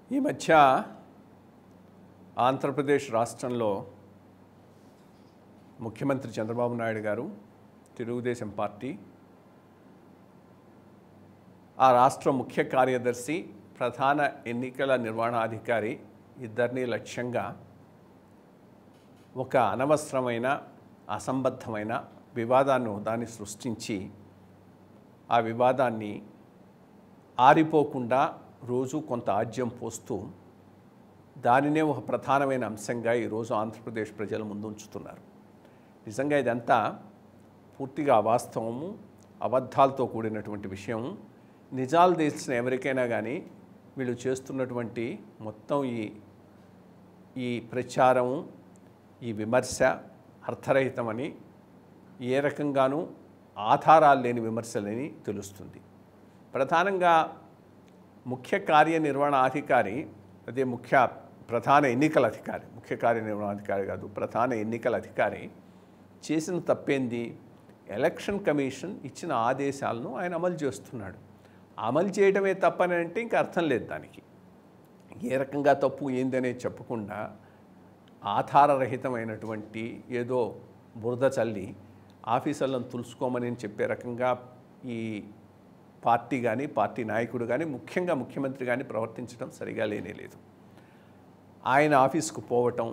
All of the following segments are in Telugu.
ఈ మధ్య ఆంధ్రప్రదేశ్ రాష్ట్రంలో ముఖ్యమంత్రి చంద్రబాబు నాయుడు గారు తెలుగుదేశం పార్టీ ఆ రాష్ట్ర ముఖ్య కార్యదర్శి ప్రధాన ఎన్నికల నిర్వహణాధికారి ఇద్దరిని లక్ష్యంగా ఒక అనవసరమైన అసంబద్ధమైన వివాదాన్ని దాన్ని సృష్టించి ఆ వివాదాన్ని ఆరిపోకుండా రోజు కొంత ఆజ్యం పోస్తూ దానినే ఒక ప్రధానమైన అంశంగా ఈరోజు ఆంధ్రప్రదేశ్ ప్రజల ముందు ఉంచుతున్నారు నిజంగా ఇదంతా పూర్తిగా అవాస్తవము అబద్ధాలతో కూడినటువంటి విషయం నిజాలు తెలిసిన ఎవరికైనా కానీ వీళ్ళు చేస్తున్నటువంటి మొత్తం ఈ ఈ ప్రచారం ఈ విమర్శ అర్థరహితమని ఏ రకంగానూ ఆధారాలు లేని విమర్శలని తెలుస్తుంది ప్రధానంగా ముఖ్య కార్యనిర్వహణాధికారి అదే ముఖ్య ప్రధాన ఎన్నికల అధికారి ముఖ్య కార్యనిర్వహణాధికారి కాదు ప్రధాన ఎన్నికల అధికారి చేసిన తప్పేంది ఎలక్షన్ కమిషన్ ఇచ్చిన ఆదేశాలను ఆయన అమలు చేస్తున్నాడు అమలు చేయడమే తప్పని అంటే ఇంకా అర్థం లేదు దానికి ఏ రకంగా తప్పు ఏందనేది చెప్పకుండా ఆధారరహితమైనటువంటి ఏదో బురద చల్లి ఆఫీసర్లను తులుసుకోమని చెప్పే రకంగా ఈ పార్టీ కానీ పార్టీ నాయకుడు కానీ ముఖ్యంగా ముఖ్యమంత్రి కానీ ప్రవర్తించడం సరిగా లేనే లేదు ఆయన ఆఫీస్కు పోవటం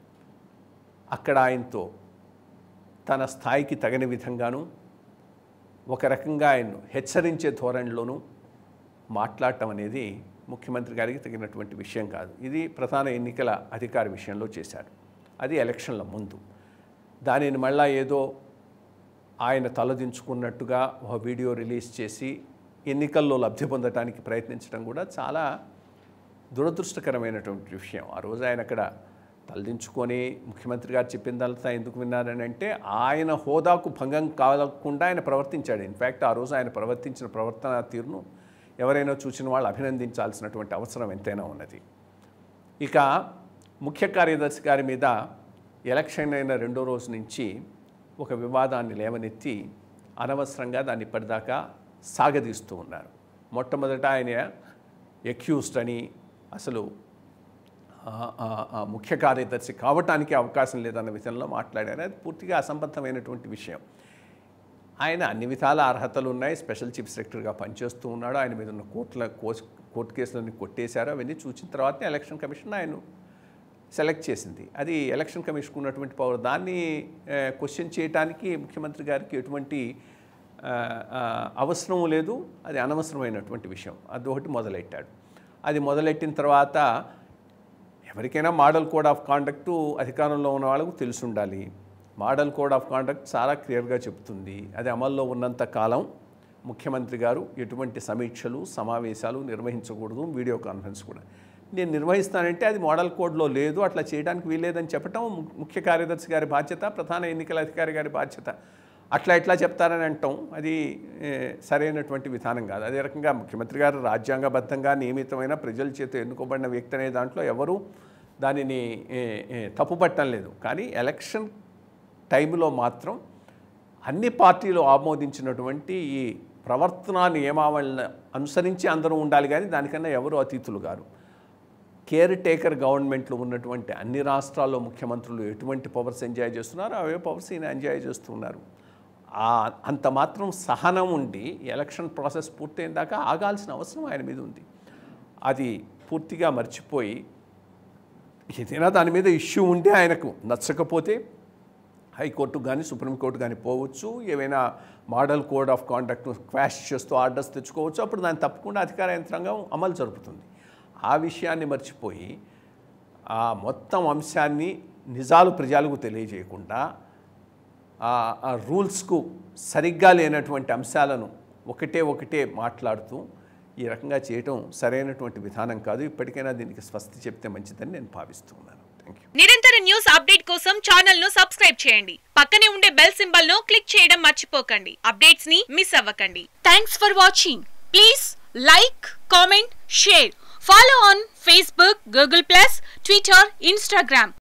అక్కడ ఆయనతో తన స్థాయికి తగిన విధంగాను ఒక రకంగా ఆయన్ను హెచ్చరించే ధోరణిలోనూ మాట్లాడటం అనేది ముఖ్యమంత్రి గారికి తగినటువంటి విషయం కాదు ఇది ప్రధాన ఎన్నికల అధికారి విషయంలో చేశారు అది ఎలక్షన్ల ముందు దానిని మళ్ళా ఏదో ఆయన తలదించుకున్నట్టుగా ఒక వీడియో రిలీజ్ చేసి ఎన్నికల్లో లబ్ధి పొందడానికి ప్రయత్నించడం కూడా చాలా దురదృష్టకరమైనటువంటి విషయం ఆ రోజు ఆయన అక్కడ తలదించుకొని ముఖ్యమంత్రి గారు చెప్పిందంతా ఎందుకు విన్నారని అంటే ఆయన హోదాకు భంగం కాలకుండా ఆయన ప్రవర్తించాడు ఇన్ఫ్యాక్ట్ ఆ రోజు ఆయన ప్రవర్తించిన ప్రవర్తన తీరును ఎవరైనా చూసిన వాళ్ళు అభినందించాల్సినటువంటి అవసరం ఎంతైనా ఉన్నది ఇక ముఖ్య కార్యదర్శి గారి మీద ఎలక్షన్ అయిన రెండో రోజు నుంచి ఒక వివాదాన్ని లేవనెత్తి అనవసరంగా దాన్ని ఇప్పటిదాకా సాగదీస్తూ ఉన్నారు మొట్టమొదట ఆయన ఎక్యూస్డ్ అని అసలు ఆ- ఆ- ఆ ముఖ్య కార్యదర్శి కావటానికి అవకాశం లేదన్న విషయంలో మాట్లాడారు అది పూర్తిగా అసంబద్ధమైనటువంటి విషయం ఆయన అన్ని విధాల అర్హతలు ఉన్నాయి స్పెషల్ చీఫ్ సెక్రటరీగా పనిచేస్తూ ఉన్నాడు ఆయన మీద ఉన్న కోర్టుల కోర్టు కోర్టు కేసులన్నీ కొట్టేశారు అవన్నీ చూసిన తర్వాత ఎలక్షన్ కమిషన్ ఆయన సెలెక్ట్ చేసింది అది ఎలక్షన్ కమిషన్కు ఉన్నటువంటి పవర్ దాన్ని క్వశ్చన్ చేయడానికి ముఖ్యమంత్రి గారికి ఎటువంటి ఆ, ఆ, అవసరం లేదు అది అనవసరమైనటువంటి విషయం అది ఒకటి మొదలెట్టాడు అది మొదలెట్టిన తర్వాత ఎవరికైనా మోడల్ కోడ్ ఆఫ్ కాండక్ట్ అధికారంలో ఉన్న వాళ్ళకు తెలిసి ఉండాలి మోడల్ కోడ్ ఆఫ్ కాండక్ట్ చాలా క్లియర్గా చెప్తుంది అది అమల్లో ఉన్నంత కాలం ముఖ్యమంత్రి గారు ఎటువంటి సమీక్షలు సమావేశాలు నిర్వహించకూడదు వీడియో కాన్ఫరెన్స్ కూడా నేను నిర్వహిస్తానంటే అది మోడల్ కోడ్లో లేదు అట్లా చేయడానికి వీల్లేదని చెప్పటం ము- ముఖ్య కార్యదర్శి గారి బాధ్యత ప్రధాన ఎన్నికల అధికారి గారి బాధ్యత అట్లా ఎట్లా చెప్తారని అంటాం అది ఏ, సరైనటువంటి విధానం కాదు అదే రకంగా ముఖ్యమంత్రి గారు రాజ్యాంగబద్ధంగా నియమితమైన ప్రజల చేత ఎన్నుకోబడిన వ్యక్తి అనే దాంట్లో ఎవరు దానిని ఏ, ఏ, తప్పుపట్టడం లేదు కానీ ఎలక్షన్ టైంలో మాత్రం అన్ని పార్టీలు ఆమోదించినటువంటి ఈ ప్రవర్తనా నియమావళిని అనుసరించి అందరూ ఉండాలి కానీ దానికన్నా ఎవరు అతీతులు గారు కేర్ టేకర్ గవర్నమెంట్లో ఉన్నటువంటి అన్ని రాష్ట్రాల్లో ముఖ్యమంత్రులు ఎటువంటి పవర్స్ ఎంజాయ్ చేస్తున్నారో అవే పవర్స్ ఈయన ఎంజాయ్ చేస్తున్నారు ఆ అంత మాత్రం సహనం ఉండి ఎలక్షన్ ప్రాసెస్ పూర్తయిన దాకా ఆగాల్సిన అవసరం ఆయన మీద ఉంది అది పూర్తిగా మర్చిపోయి ఏదైనా దాని మీద ఇష్యూ ఉంటే ఆయనకు నచ్చకపోతే హైకోర్టు కానీ సుప్రీంకోర్టు కానీ పోవచ్చు ఏవైనా model code of conduct quash చేస్తూ ఆర్డర్స్ తెచ్చుకోవచ్చు అప్పుడు దాన్ని తప్పకుండా అధికార యంత్రాంగం అమలు జరుపుతుంది ఆ విషయాన్ని మర్చిపోయి ఆ మొత్తం అంశాన్ని నిజాలు ప్రజలకు తెలియజేయకుండా ఆ- ఆ రూల్స్కు సరిగ్గా లేనటువంటి అంశాలను ఒకటే ఒకటే మాట్లాడుతూ ఈ రకంగా చేయటం సరైనటువంటి విధానం కాదు ఇప్పటికైనా దీనికి స్వస్తి చెప్తే మంచిదని నేను భావిస్తున్నాను థ్యాంక్ యూ నిరంతర న్యూస్ అప్డేట్ కోసం ఛానల్ ను సబ్స్క్రైబ్ చేయండి పక్కనే ఉండే బెల్ సింబల్ ను క్లిక్ చేయడం మర్చిపోకండి అప్డేట్స్ ని మిస్ అవ్వకండి thanks for watching please like comment share follow on Facebook Google plus Twitter Instagram